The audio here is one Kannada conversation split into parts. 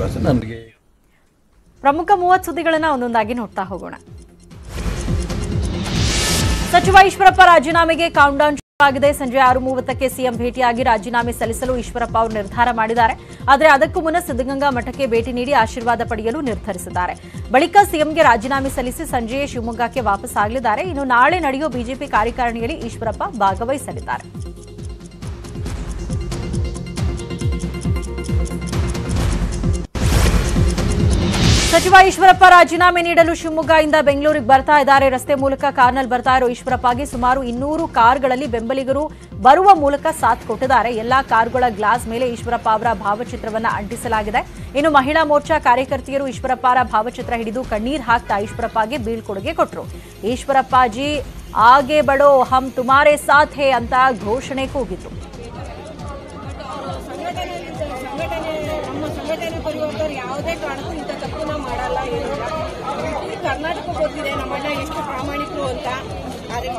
ವಿಶ್ವಾಸ ನನಗೆ ಪ್ರಮುಖ ಮೂವತ್ತು ಸುದ್ದಿಗಳನ್ನ ಒಂದೊಂದಾಗಿ ನೋಡ್ತಾ ಹೋಗೋಣ ಸಚಿವ ಈಶ್ವರಪ್ಪ ರಾಜೀನಾಮೆಗೆ ಕೌಂಟ್ಡೌನ್ ಆಗಿದೆ ಸಂಜೆ ಆರು ಮೂವತ್ತಕ್ಕೆ ಸಿಎಂ ಭೇಟಿಯಾಗಿ ರಾಜೀನಾಮೆ ಸಲ್ಲಿಸಲು ಈಶ್ವರಪ್ಪ ಅವರು ನಿರ್ಧಾರ ಮಾಡಿದ್ದಾರೆ ಆದರೆ ಅದಕ್ಕೂ ಮುನ್ನ ಸಿದ್ದಗಂಗಾ ಮಠಕ್ಕೆ ಭೇಟಿ ನೀಡಿ ಆಶೀರ್ವಾದ ಪಡೆಯಲು ನಿರ್ಧರಿಸಿದ್ದಾರೆ ಬಳಿಕ ಸಿಎಂಗೆ ರಾಜೀನಾಮೆ ಸಲ್ಲಿಸಿ ಸಂಜೆಯೇ ಶಿವಮೊಗ್ಗಕ್ಕೆ ವಾಪಸ್ ಆಗಲಿದ್ದಾರೆ ಇನ್ನು ನಾಳೆ ನಡೆಯುವ ಬಿಜೆಪಿ ಕಾರ್ಯಕಾರಿಣಿಯಲ್ಲಿ ಈಶ್ವರಪ್ಪ ಭಾಗವಹಿಸಲಿದ್ದಾರೆ ಸಚಿವ ಈಶ್ವರಪ್ಪ ರಾಜೀನಾಮೆ ನೀಡಲು ಶಿವಮೊಗ್ಗದಿಂದ ಬೆಂಗಳೂರಿಗೆ ಬರ್ತಾ ಇದ್ದಾರೆ ರಸ್ತೆ ಮೂಲಕ ಕಾರ್ನಲ್ಲಿ ಬರ್ತಾ ಇರೋ ಈಶ್ವರಪ್ಪಗೆ ಸುಮಾರು ಇನ್ನೂರು ಕಾರ್ಗಳಲ್ಲಿ ಬೆಂಬಲಿಗರು ಬರುವ ಮೂಲಕ ಸಾಥ್ ಕೊಟ್ಟಿದ್ದಾರೆ ಎಲ್ಲಾ ಕಾರುಗಳ ಗ್ಲಾಸ್ ಮೇಲೆ ಈಶ್ವರಪ್ಪ ಅವರ ಭಾವಚಿತ್ರವನ್ನ ಅಂಟಿಸಲಾಗಿದೆ ಇನ್ನು ಮಹಿಳಾ ಮೋರ್ಚಾ ಕಾರ್ಯಕರ್ತೆಯರು ಈಶ್ವರಪ್ಪರ ಭಾವಚಿತ್ರ ಹಿಡಿದು ಕಣ್ಣೀರ್ ಹಾಕ್ತಾ ಈಶ್ವರಪ್ಪಗೆ ಬೀಳ್ಕೊಡುಗೆ ಕೊಟ್ಟರು ಈಶ್ವರಪ್ಪಾಜಿ ಆಗೆ ಬಡೋ ಹಮ್ ತುಮಾರೆ ಸಾಥ್ ಹೇ ಅಂತ ಘೋಷಣೆ ಕೂಗಿತು ಸಂಘಟನೆ ಸಂಘಟನೆ ನಮ್ಮ ಸಂಘಟನೆ ಬರುವವರು ಯಾವುದೇ ಕಾರಣಕ್ಕೂ ಇಂಥ ತಪ್ಪು ನಾವು ಮಾಡಲ್ಲ ಏನಿಲ್ಲ ಇಡೀ ಕರ್ನಾಟಕ ಗೊತ್ತಿದೆ ನಮ್ಮಣ್ಣ ಎಷ್ಟು ಪ್ರಾಮಾಣಿಕರು ಅಂತ ಆದರೆ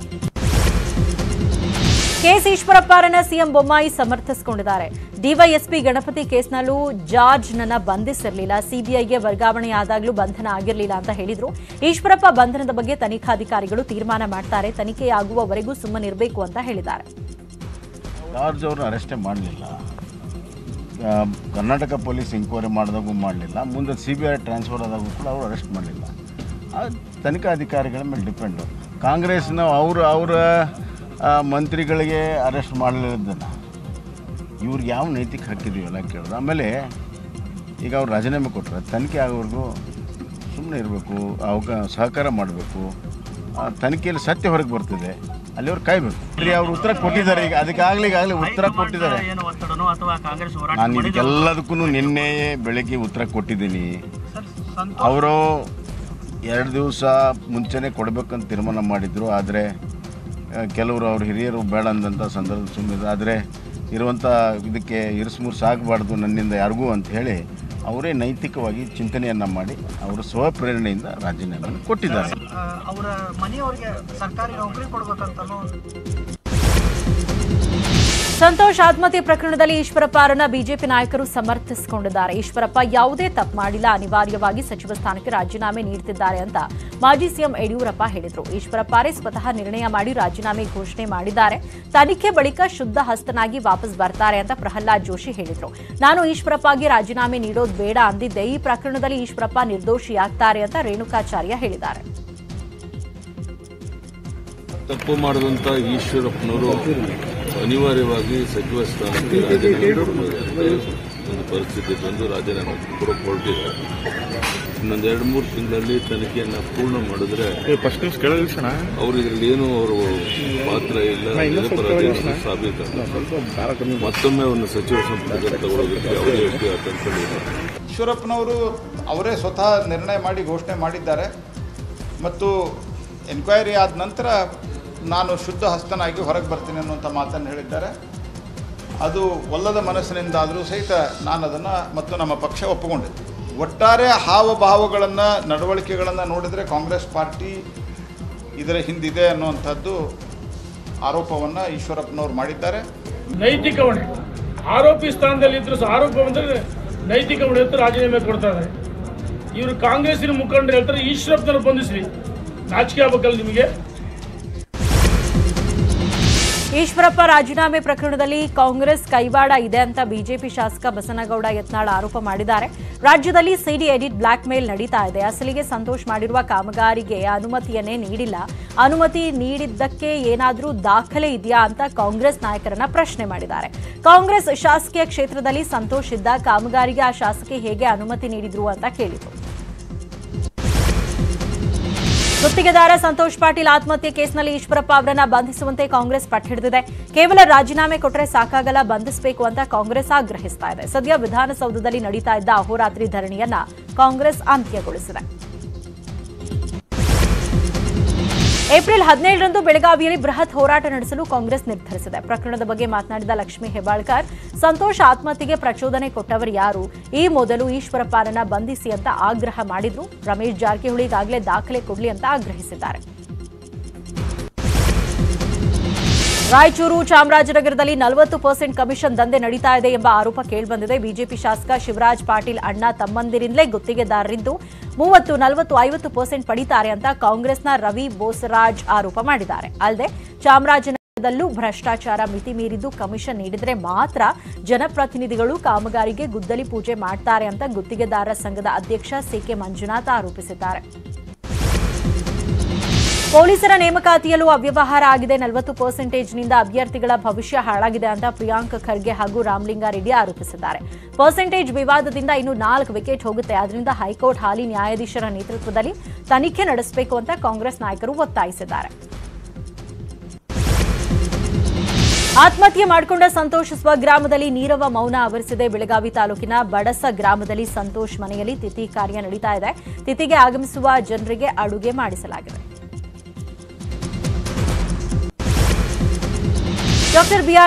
ಕೆಎಸ್ ಈಶ್ವರಪ್ಪರನ್ನ ಸಿಎಂ ಬೊಮ್ಮಾಯಿ ಸಮರ್ಥಿಸಿಕೊಂಡಿದ್ದಾರೆ ಡಿವೈಎಸ್ಪಿ ಗಣಪತಿ ಕೇಸ್ನಲ್ಲೂ ಜಾರ್ಜ್ ನನ್ನ ಬಂಧಿಸಿರಲಿಲ್ಲ ಸಿಬಿಐಗೆ ವರ್ಗಾವಣೆಯಾದಾಗಲೂ ಬಂಧನ ಆಗಿರಲಿಲ್ಲ ಅಂತ ಹೇಳಿದ್ರು ಈಶ್ವರಪ್ಪ ಬಂಧನದ ಬಗ್ಗೆ ತನಿಖಾಧಿಕಾರಿಗಳು ತೀರ್ಮಾನ ಮಾಡ್ತಾರೆ ತನಿಖೆಯಾಗುವವರೆಗೂ ಸುಮ್ಮನಿರಬೇಕು ಅಂತ ಹೇಳಿದ್ದಾರೆ ಜಾರ್ಜ್ ಅವ್ರನ್ನ ಅರೆಸ್ಟೇ ಮಾಡಲಿಲ್ಲ ಕರ್ನಾಟಕ ಪೊಲೀಸ್ ಎಂಕ್ವೈರಿ ಮಾಡಿದಾಗೂ ಮಾಡಲಿಲ್ಲ ಮುಂದೆ ಸಿ ಬಿ ಐ ಟ್ರಾನ್ಸ್ಫರ್ ಆದಾಗೂ ಕೂಡ ಅವರು ಅರೆಸ್ಟ್ ಮಾಡಲಿಲ್ಲ ತನಿಖಾ ಅಧಿಕಾರಿಗಳ ಮೇಲೆ ಡಿಪೆಂಡು ಕಾಂಗ್ರೆಸ್ನ ಅವರು ಅವರ ಆ, ಮಂತ್ರಿಗಳಿಗೆ ಅರೆಸ್ಟ್ ಮಾಡಲಿದ್ದನ್ನು ಇವ್ರಿಗೆ ಯಾವ ನೈತಿಕ ಹಕ್ಕಿದೆಯಲ್ಲ ಕೇಳೋದು ಆಮೇಲೆ ಈಗ ಅವ್ರು ರಾಜೀನಾಮೆ ಕೊಟ್ಟರೆ ತನಿಖೆ ಆಗೋವರೆಗೂ ಸುಮ್ಮನೆ ಇರಬೇಕು ಅವಕ್ಕೆ ಸಹಕಾರ ಮಾಡಬೇಕು ತನಿಖೆಯಲ್ಲಿ ಸತ್ಯ ಹೊರಗೆ ಬರ್ತಿದೆ ಅಲ್ಲಿವ್ರು ಕಾಯ್ಬೇಕು ಸರಿ ಅವ್ರು ಉತ್ತರ ಕೊಟ್ಟಿದ್ದಾರೆ ಈಗ ಅದಕ್ಕಾಗಲಿ ಈಗಾಗಲೇ ಉತ್ತರ ಕೊಟ್ಟಿದ್ದಾರೆ ಏನು ಒತ್ತಡನೋ ಅಥವಾ ಕಾಂಗ್ರೆಸ್ ಹೋರಾಟ ನಾನು ಇದಕ್ಕೆಲ್ಲದಕ್ಕೂ ನಿನ್ನೆ ಬೆಳಗ್ಗೆ ಉತ್ತರ ಕೊಟ್ಟಿದ್ದೀನಿ ಅವರು ಎರಡು ದಿವಸ ಮುಂಚೆನೇ ಕೊಡಬೇಕಂತ ತೀರ್ಮಾನ ಮಾಡಿದ್ರು ಆದರೆ ಕೆಲವರು ಅವ್ರ ಹಿರಿಯರು ಬೇಡ ಅಂದಂಥ ಸಂದರ್ಭ ಸುಮ್ಮನೆ ಆದರೆ ಇರುವಂಥ ಇದಕ್ಕೆ ಇರಿಸ್ಮುರ್ಸ್ ಆಗಬಾರ್ದು ನನ್ನಿಂದ ಯಾರಿಗೂ ಅಂತ ಹೇಳಿ ಅವರೇ ನೈತಿಕವಾಗಿ ಚಿಂತನೆಯನ್ನು ಮಾಡಿ ಅವರು ಸ್ವಪ್ರೇರಣೆಯಿಂದ ರಾಜೀನಾಮೆಯನ್ನು ಕೊಟ್ಟಿದ್ದಾರೆ ಅವರ ಮನೆಯವರಿಗೆ ಸರ್ಕಾರಿ ನೌಕರಿ ಕೊಡ್ಬೇಕಂತನೋ ಸಂತೋಷ್ ಆತ್ಮಹತ್ಯೆ ಪ್ರಕರಣದಲ್ಲಿ ಈಶ್ವರಪ್ಪ ಅವರನ್ನ ಬಿಜೆಪಿ ನಾಯಕರು ಸಮರ್ಥಿಸಿಕೊಂಡಿದ್ದಾರೆ ಈಶ್ವರಪ್ಪ ಯಾವುದೇ ತಪ್ಪು ಮಾಡಿಲ್ಲ ಅನಿವಾರ್ಯವಾಗಿ ಸಚಿವ ಸ್ಥಾನಕ್ಕೆ ರಾಜೀನಾಮೆ ನೀಡುತ್ತಿದ್ದಾರೆ ಅಂತ ಮಾಜಿ ಸಿಎಂ ಯಡಿಯೂರಪ್ಪ ಹೇಳಿದರು ಈಶ್ವರಪ್ಪರೇ ಸ್ವತಃ ನಿರ್ಣಯ ಮಾಡಿ ರಾಜೀನಾಮೆ ಘೋಷಣೆ ಮಾಡಿದ್ದಾರೆ ತನಿಖೆ ಬಳಿಕ ಶುದ್ಧ ಹಸ್ತನಾಗಿ ವಾಪಸ್ ಬರ್ತಾರೆ ಅಂತ ಪ್ರಹ್ಲಾದ್ ಜೋಶಿ ಹೇಳಿದರು ನಾನು ಈಶ್ವರಪ್ಪಗೆ ರಾಜೀನಾಮೆ ನೀಡೋದು ಬೇಡ ಅಂದಿದ್ದೆ ಈ ಪ್ರಕರಣದಲ್ಲಿ ಈಶ್ವರಪ್ಪ ನಿರ್ದೋಷಿಯಾಗ್ತಾರೆ ಅಂತ ರೇಣುಕಾಚಾರ್ಯ ಹೇಳಿದ್ದಾರೆ ತಪ್ಪು ಮಾಡಿದಂಥ ಈಶ್ವರಪ್ಪನವರು ಅನಿವಾರ್ಯವಾಗಿ ಸಚಿವ ಸ್ಥಾನಕ್ಕೆ ರಾಜೀನಾಮೆ ಕೊಡಬೇಕಾದ ಒಂದು ಪರಿಸ್ಥಿತಿ ಬಂದು ರಾಜೀನಾಮೆ ಕೊಡಕ್ಕೆ ಹೊರಟಿದ್ದಾರೆ ಇನ್ನೊಂದು ಎರಡು ಮೂರು ತಿಂಗಳಲ್ಲಿ ತನಿಖೆಯನ್ನು ಪೂರ್ಣ ಮಾಡಿದ್ರೆ ಅವರು ಇದರಲ್ಲಿ ಏನು ಅವರು ಪಾತ್ರ ಇಲ್ಲ ನಿರಪರಾಧಿ ಅನ್ನೋದು ಸಾಬೀತಾಗುತ್ತೆ ಮತ್ತೊಮ್ಮೆ ಒಂದು ಸಚಿವ ಸಂಪುಟದಲ್ಲಿ ತಗೊಳ್ಳೋದಕ್ಕೆ ಯಾವುದೇ ರೀತಿಯ ಆತಂಕಗಳಿಲ್ಲ ಈಶ್ವರಪ್ಪನವರು ಅವರೇ ಸ್ವತಃ ನಿರ್ಣಯ ಮಾಡಿ ಘೋಷಣೆ ಮಾಡಿದ್ದಾರೆ ಮತ್ತು ಎನ್ಕ್ವೈರಿ ಆದ ನಂತರ ನಾನು ಶುದ್ಧ ಹಸ್ತನಾಗಿ ಹೊರಗೆ ಬರ್ತೀನಿ ಅನ್ನುವಂಥ ಮಾತನ್ನು ಹೇಳಿದ್ದಾರೆ ಅದು ಒಲ್ಲದ ಮನಸ್ಸಿನಿಂದಾದರೂ ಸಹಿತ ನಾನು ಅದನ್ನು ಮತ್ತು ನಮ್ಮ ಪಕ್ಷ ಒಪ್ಪಿಕೊಂಡಿದ್ದೆ ಒಟ್ಟಾರೆ ಹಾವಭಾವಗಳನ್ನು ನಡವಳಿಕೆಗಳನ್ನು ನೋಡಿದರೆ ಕಾಂಗ್ರೆಸ್ ಪಾರ್ಟಿ ಇದರ ಹಿಂದಿದೆ ಅನ್ನುವಂಥದ್ದು ಆರೋಪವನ್ನು ಈಶ್ವರಪ್ಪನವರು ಮಾಡಿದ್ದಾರೆ ನೈತಿಕ ಹೊಣೆ ಆರೋಪಿ ಸ್ಥಾನದಲ್ಲಿದ್ದರೂ ಸಹ ಆರೋಪ ಬಂದರೆ ನೈತಿಕ ಹೊಣೆ ಅಂತ ರಾಜೀನಾಮೆ ಕೊಡ್ತಾ ಇದ್ದಾರೆ ಇವರು ಕಾಂಗ್ರೆಸ್ಸಿನ ಮುಖಂಡರು ಹೇಳ್ತಾರೆ ಈಶ್ವರಪ್ಪನವ್ರು ಬಂಧಿಸ್ರಿ ನಾಚಿಕೆ ಆಗ್ಬೇಕಲ್ಲ ನಿಮಗೆ ಈಶ್ವರಪ್ಪ ರಾಜೀನಾಮೆ ಪ್ರಕರಣದಲ್ಲಿ ಕಾಂಗ್ರೆಸ್ ಕೈವಾಡ ಇದೆ ಅಂತ ಬಿಜೆಪಿ ಶಾಸಕ ಬಸನಗೌಡ ಯತ್ನಾಳ್ ಆರೋಪ ಮಾಡಿದ್ದಾರೆ ರಾಜ್ಯದಲ್ಲಿ ಸಿಡಿ ಎಡಿಟ್ ಬ್ಲಾಕ್ ಮೇಲ್ ನಡೀತಾ ಇದೆ ಅಸಲಿಗೆ ಸಂತೋಷ್ ಮಾಡಿರುವ ಕಾಮಗಾರಿಗೆ ಅನುಮತಿಯನ್ನೇ ನೀಡಿಲ್ಲ ಅನುಮತಿ ನೀಡಿದ್ದಕ್ಕೆ ಏನಾದರೂ ದಾಖಲೆ ಇದೆಯಾ ಅಂತ ಕಾಂಗ್ರೆಸ್ ನಾಯಕರನ್ನ ಪ್ರಶ್ನೆ ಮಾಡಿದ್ದಾರೆ ಕಾಂಗ್ರೆಸ್ ಶಾಸಕೀಯ ಕ್ಷೇತ್ರದಲ್ಲಿ ಸಂತೋಷ್ ಇದ್ದ ಕಾಮಗಾರಿಗೆ ಆ ಶಾಸಕಿ ಹೇಗೆ ಅನುಮತಿ ನೀಡಿದ್ರು ಅಂತ ಕೇಳಿದರು ಗುತ್ತಿಗೆದಾರ ಸಂತೋಷ್ ಪಾಟೀಲ್ ಆತ್ಮಹತ್ಯೆ ಕೇಸ್ನಲ್ಲಿ ಈಶ್ವರಪ್ಪ ಅವರನ್ನ ಬಂಧಿಸುವಂತೆ ಕಾಂಗ್ರೆಸ್ ಪಟ್ಟು ಹಿಡಿದಿದೆ ಕೇವಲ ರಾಜೀನಾಮೆ ಕೊಟ್ಟರೆ ಸಾಕಾಗಲ್ಲ ಬಂಧಿಸಬೇಕು ಅಂತ ಕಾಂಗ್ರೆಸ್ ಆಗ್ರಹಿಸ್ತಾ ಇದೆ ಸದ್ಯ ವಿಧಾನಸೌಧದಲ್ಲಿ ನಡೀತಾ ಇದ್ದ ಅಹೋರಾತ್ರಿ ಧರಣಿಯನ್ನ ಕಾಂಗ್ರೆಸ್ ಅಂತ್ಯಗೊಳಿಸಿದೆ ಏಪ್ರಿಲ್ ಹದಿನೇಳರಂದು ಬೆಳಗಾವಿಯಲ್ಲಿ ಬೃಹತ್ ಹೋರಾಟ ನಡೆಸಲು ಕಾಂಗ್ರೆಸ್ ನಿರ್ಧರಿಸಿದೆ ಪ್ರಕರಣದ ಬಗ್ಗೆ ಮಾತನಾಡಿದ ಲಕ್ಷ್ಮೀ ಹೆಬ್ಬಾಳ್ಕರ್ ಸಂತೋಷ್ ಆತ್ಮಹತ್ಯೆಗೆ ಪ್ರಚೋದನೆ ಕೊಟ್ಟವರು ಯಾರು ಈ ಮೊದಲು ಈಶ್ವರಪ್ಪರನ್ನ ಬಂಧಿಸಿ ಅಂತ ಆಗ್ರಹ ಮಾಡಿದ್ರು ರಮೇಶ್ ಜಾರಕಿಹೊಳಿ ಈಗಾಗಲೇ ದಾಖಲೆ ಕೊಡಲಿ ಅಂತ ಆಗ್ರಹಿಸಿದ್ದಾರೆ ರಾಯಚೂರು ಚಾಮರಾಜನಗರದಲ್ಲಿ ನಲವತ್ತು ಪರ್ಸೆಂಟ್ ಕಮಿಷನ್ ದಂಧೆ ನಡೀತಾ ಇದೆ ಎಂಬ ಆರೋಪ ಕೇಳಿಬಂದಿದೆ ಬಿಜೆಪಿ ಶಾಸಕ ಶಿವರಾಜ್ ಪಾಟೀಲ್ ಅಣ್ಣ ತಮ್ಮಂದಿರಿಂದಲೇ ಗುತ್ತಿಗೆದಾರರಿದ್ದು ಮೂವತ್ತು ನಲವತ್ತು ಐವತ್ತು ಪರ್ಸೆಂಟ್ ಪಡೀತಾರೆ ಅಂತ ಕಾಂಗ್ರೆಸ್ನ ರವಿ ಬೋಸರಾಜ್ ಆರೋಪ ಮಾಡಿದ್ದಾರೆ ಅಲ್ಲದೆ ಚಾಮರಾಜನಗರದಲ್ಲೂ ಭ್ರಷ್ಟಾಚಾರ ಮಿತಿ ಮೀರಿದ್ದು ಕಮಿಷನ್ ನೀಡಿದರೆ ಮಾತ್ರ ಜನಪ್ರತಿನಿಧಿಗಳು ಕಾಮಗಾರಿಗೆ ಗುದ್ದಲಿ ಪೂಜೆ ಮಾಡ್ತಾರೆ ಅಂತ ಗುತ್ತಿಗೆದಾರರ ಸಂಘದ ಅಧ್ಯಕ್ಷ ಸಿಕೆ ಮಂಜುನಾಥ್ ಆರೋಪಿಸಿದ್ದಾರೆ ಪೊಲೀಸರ ನೇಮಕಾತಿಯಲ್ಲೂ ಅವ್ಯವಹಾರ ಆಗಿದೆ ನಲವತ್ತು ಪರ್ಸೆಂಟೇಜ್ನಿಂದ ಅಭ್ಯರ್ಥಿಗಳ ಭವಿಷ್ಯ ಹಾಳಾಗಿದೆ ಅಂತ ಪ್ರಿಯಾಂಕ್ ಖರ್ಗೆ ಹಾಗೂ ರಾಮಲಿಂಗಾರೆಡ್ಡಿ ಆರೋಪಿಸಿದ್ದಾರೆ ಪರ್ಸೆಂಟೇಜ್ ವಿವಾದದಿಂದ ಇನ್ನು ನಾಲ್ಕು ವಿಕೆಟ್ ಹೋಗುತ್ತೆ ಅದರಿಂದ ಹೈಕೋರ್ಟ್ ಹಾಲಿ ನ್ಯಾಯಾಧೀಶರ ನೇತೃತ್ವದಲ್ಲಿ ತನಿಖೆ ನಡೆಸಬೇಕು ಅಂತ ಕಾಂಗ್ರೆಸ್ ನಾಯಕರು ಒತ್ತಾಯಿಸಿದ್ದಾರೆ ಆತ್ಮಹತ್ಯೆ ಮಾಡಿಕೊಂಡ ಸಂತೋಷ್ ಸ್ವಗ್ರಾಮದಲ್ಲಿ ನೀರವ ಮೌನ ಆವರಿಸಿದೆ ಬೆಳಗಾವಿ ತಾಲೂಕಿನ ಬಡಸ ಗ್ರಾಮದಲ್ಲಿ ಸಂತೋಷ್ ಮನೆಯಲ್ಲಿ ತಿಥಿ ಕಾರ್ಯ ನಡೀತಾ ಇದೆ ತಿಥಿಗೆ ಆಗಮಿಸುವ ಜನರಿಗೆ ಅಡುಗೆ ಮಾಡಿಸಲಾಗಿದೆ ಡಾಕ್ಟರ್ ಬಿಆರ್